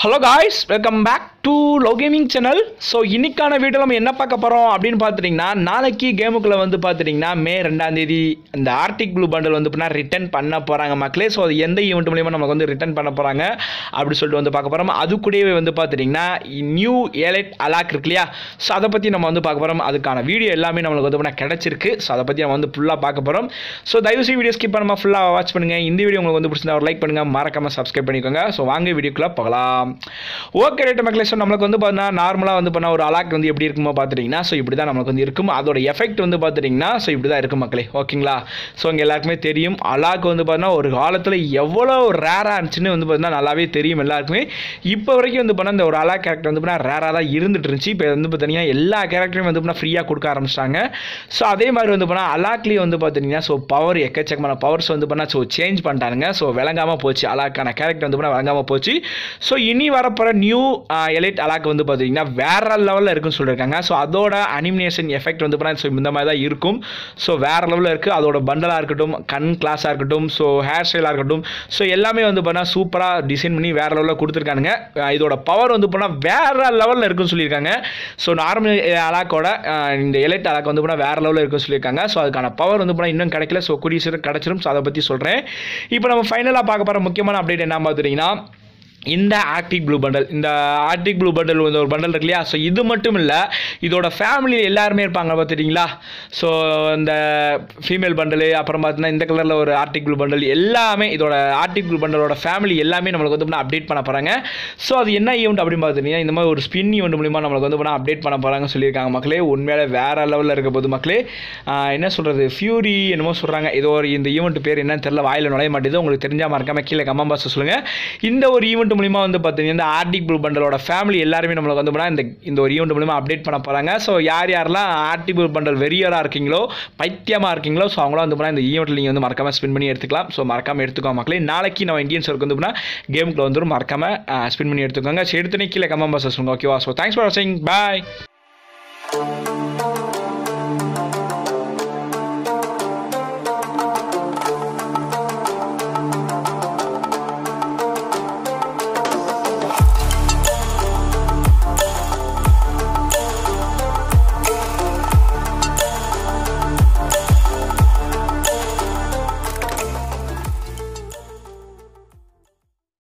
hello guys welcome back to low gaming channel so இன்னைக்கான video நம்ம என்ன பார்க்க போகிறோம் அப்படின்னு பார்த்துட்டிங்கன்னா நாளைக்கு கேமுக்குள்ளே வந்து பார்த்துட்டிங்கன்னா மே ரெண்டாம் தேதி இந்த ஆர்டிக் ப்ளூ பண்டல் வந்து பண்ணால் ரிட்டர்ன் பண்ண போகிறாங்க மக்களே ஸோ அது எந்த ஈவெண்ட் மூலியமாக நமக்கு வந்து ரிட்டர்ன் பண்ண போகிறாங்க அப்படி சொல்லிட்டு வந்து பார்க்க போகிறோம் அது கூடவே வந்து பார்த்துட்டிங்கன்னா நியூ ஏலைட் அலாக் இருக்கு இல்லையா ஸோ அதை பற்றி நம்ம வந்து பார்க்க போகிறோம் அதுக்கான வீடியோ எல்லாமே நம்மளுக்கு வந்து பண்ணால் கிடச்சிருக்கு ஸோ அதை பற்றி நம்ம வந்து ஃபுல்லாக பார்க்க போகிறோம் ஸோ தயவுசெய்து வீடியோ ஸ்கிப் பண்ணாமல் ஃபுல்லாக வாட்ச் பண்ணுங்கள் இந்த வீடியோ உங்களுக்கு வந்து பிடிச்சிருந்தா ஒரு லைக் பண்ணுங்கள் மறக்காமல் சப்ஸ்கிரைப் பண்ணிக்கோங்க ஸோ வாங்க வீடியோக்குள்ளே போகலாம் ஓகே ரைட் மக்களே ஸோ நம்மளுக்கு வந்து பார்த்தீங்கன்னா நார்மலாக வந்து பண்ண ஒரு அலாக் வந்து எப்படி இருக்குமோ பார்த்துட்டிங்கன்னா ஸோ இப்படி தான் நமக்கு வந்து இருக்கும் அதோட எஃபெக்ட் வந்து பார்த்துட்டிங்கன்னா ஸோ இப்படி தான் இருக்கும் மக்களே ஓகேங்களா ஸோ இங்கே எல்லாருக்குமே தெரியும் அலாக் வந்து பார்த்தீங்கன்னா ஒரு காலத்தில் எவ்வளோ ரேராக இருந்துச்சுன்னு வந்து பார்த்தீங்கன்னா நல்லாவே தெரியும் எல்லாருக்குமே இப்போ வரைக்கும் வந்து பண்ண இந்த ஒரு அலாக் கேரக்டர் வந்து பார்த்தீங்கன்னா ரேராக தான் இருந்துட்டு இருந்துச்சு இப்போ வந்து பார்த்தீங்கன்னா எல்லா கேரக்டரையும் வந்து பார்த்தீங்கன்னா ஃப்ரீயாக கொடுக்க ஆரம்பிச்சிட்டாங்க ஸோ அதே மாதிரி வந்து பண்ணால் அலாக்லேயே வந்து பார்த்தீங்கன்னா ஸோ பவர் எக்கச்சக்கமான பவர்ஸ் வந்து பண்ணால் ஸோ சேஞ்ச் பண்ணிட்டானுங்க ஸோ விளங்காமல் போச்சு அலாக்கான கேரக்டர் வந்து பண்ணால் விளங்காமல் போச்சு ஸோ இனி வரப்போகிற நியூ எலைட் அலாக் வந்து பார்த்தீங்கன்னா வேற லெவலில் இருக்குன்னு சொல்லியிருக்காங்க ஸோ அதோட அனிமினேஷன் எஃபெக்ட் வந்து பண்ணால் ஸோ இந்த மாதிரி தான் இருக்கும் ஸோ வேற லெவலில் இருக்குது அதோட பண்டலாக இருக்கட்டும் கண் கிளாஸாக இருக்கட்டும் ஸோ ஹேர் ஸ்டைலாக இருக்கட்டும் ஸோ எல்லாமே வந்து பண்ணால் சூப்பராக டிசைன் பண்ணி வேற லெவலில் கொடுத்துருக்கானுங்க அஹ் இதோட பவர் வந்து பண்ணால் வேற லெவலில் இருக்குன்னு சொல்லியிருக்காங்க ஸோ நார்மல் அலாக்கோட இந்த எலைட் அலாக் வந்து பண்ணால் வேற லெவலில் இருக்குன்னு சொல்லியிருக்காங்க ஸோ அதுக்கான பவர் வந்து பண்ணால் இன்னும் கிடைக்கல ஸோ கூடிய சீக்கிரம் கிடச்சிரும் ஸோ அதை பற்றி சொல்கிறேன் இப்போ நம்ம ஃபைனலாக பார்க்க போகிற முக்கியமான அப்டேட் என்ன பார்த்துட்டிங்கன்னா இந்த ஆர்டிக் ப்ளூ பண்டல் இந்த ஆர்டிக் ப்ளூ பண்டல் வந்து ஒரு பண்டல் இருக்கு இல்லையா ஸோ இது மட்டும் இல்லை இதோட ஃபேமிலி எல்லாருமே இருப்பாங்க பார்த்துட்டிங்களா ஸோ இந்த ஃபீமேல் பண்டலு அப்புறம் பார்த்தீங்கன்னா இந்த கலரில் ஒரு ஆர்டிக் ப்ளூ பண்டல் எல்லாமே இதோட ஆர்டிக் ப்ளூ பண்டலோட ஃபேமிலி எல்லாமே நம்மளுக்கு வந்து அப்டேட் பண்ண போகிறாங்க ஸோ அது என்ன ஈவெண்ட் அப்படின்னு பார்த்துட்டிங்கன்னா இந்த மாதிரி ஒரு ஸ்பின் ஈவெண்ட் மூலிமா நம்மளுக்கு வந்து அப்டேட் பண்ண போகிறாங்க சொல்லியிருக்காங்க மக்களே உண்மையிலே வேறு லெவலில் இருக்க போது மக்களே ஆஹ் என்ன சொல்கிறது ஃபியூரி என்னமோ சொல்கிறாங்க ஏதோ ஒரு இந்த ஈவெண்ட் பேர் என்னன்னு தெரியல வாயில் நுழைய மாட்டேது உங்களுக்கு தெரிஞ்சால் மறக்காம கீழே கமெண்ட் பாக்ஸ் சொல்லுங்கள் இந்த ஒரு ஈவெண்ட் மூலிமா வந்து பார்த்தீங்கன்னா இந்த ஆர்டிக் ப்ளூ பண்டலோட ஃபேமிலி எல்லாருமே நம்மளுக்கு வந்து பண்ணால் இந்த இந்த ஒரு ஈவெண்ட் மூலிமா அப்டேட் பண்ண போகிறாங்க ஸோ யார் யாரெல்லாம் ஆர்டிக் ப்ளூ பண்டல் வெறியராக இருக்கீங்களோ பைத்தியமாக இருக்கீங்களோ ஸோ அவங்களாம் வந்து பண்ணால் இந்த ஈவெண்ட்டில் நீங்கள் வந்து மறக்காமல் ஸ்பின் பண்ணி எடுத்துக்கலாம் ஸோ மறக்காமல் எடுத்துக்கோங்க மக்களே நாளைக்கு நம்ம இந்தியன்ஸ் இருக்கு வந்து பண்ணால் கேமுக்குள்ள வந்துடும் மறக்காமல் ஸ்பின் பண்ணி எடுத்துக்கோங்க சரி எடுத்துனே கீழே கமெண்ட் பாக்ஸ் சொல்லுங்கள் ஓகேவா ஸோ தேங்க்ஸ் ஃபார் வாட்சிங் பாய்